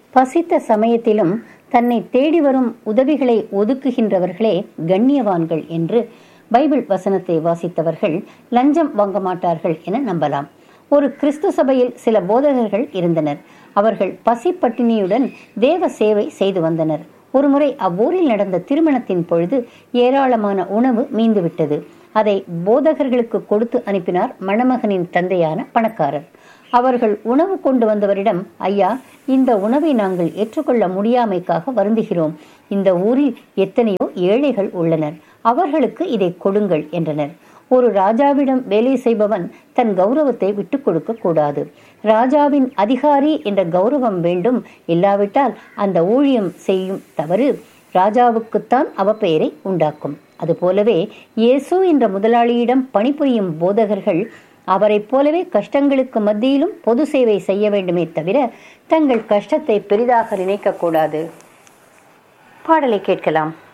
பசித்த சமயத்திலும் தன்னை தேடி வரும் உதவிகளை ஒதுக்குகின்றவர்களே கண்ணியவான்கள் என்று பைபிள் வசனத்தை வாசித்தவர்கள் லஞ்சம் வாங்க மாட்டார்கள் என நம்பலாம் ஒரு கிறிஸ்து சபையில் சில போதகர்கள் இருந்தனர் அவர்கள் பசி பட்டினியுடன் தேவ சேவை செய்து வந்தனர் ஒருமுறை அவ்வூரில் நடந்த திருமணத்தின் பொழுது ஏராளமான உணவு மீந்துவிட்டது அதை போதகர்களுக்கு கொடுத்து அனுப்பினார் மணமகனின் தந்தையான பணக்காரர் அவர்கள் உணவு கொண்டு வந்தவரிடம் ஐயா இந்த உணவை நாங்கள் ஏற்றுக்கொள்ள முடியாமைக்காக வருந்துகிறோம் இந்த ஊரில் எத்தனையோ ஏழைகள் உள்ளனர் அவர்களுக்கு இதை கொடுங்கள் என்றனர் ஒரு ராஜாவிடம் வேலை செய்பவன் தன் கௌரவத்தை விட்டுக் கொடுக்க கூடாது ராஜாவின் அதிகாரி என்ற கௌரவம் வேண்டும் இல்லாவிட்டால் அந்த ஊழியம் செய்யும் தவறு ராஜாவுக்குத்தான் அவப்பெயரை உண்டாக்கும் அதுபோலவே இயேசு என்ற முதலாளியிடம் பணிபுரியும் போதகர்கள் அவரைப் போலவே கஷ்டங்களுக்கு மத்தியிலும் பொது சேவை செய்ய வேண்டுமே தவிர தங்கள் கஷ்டத்தை பெரிதாக நினைக்கக்கூடாது பாடலை கேட்கலாம்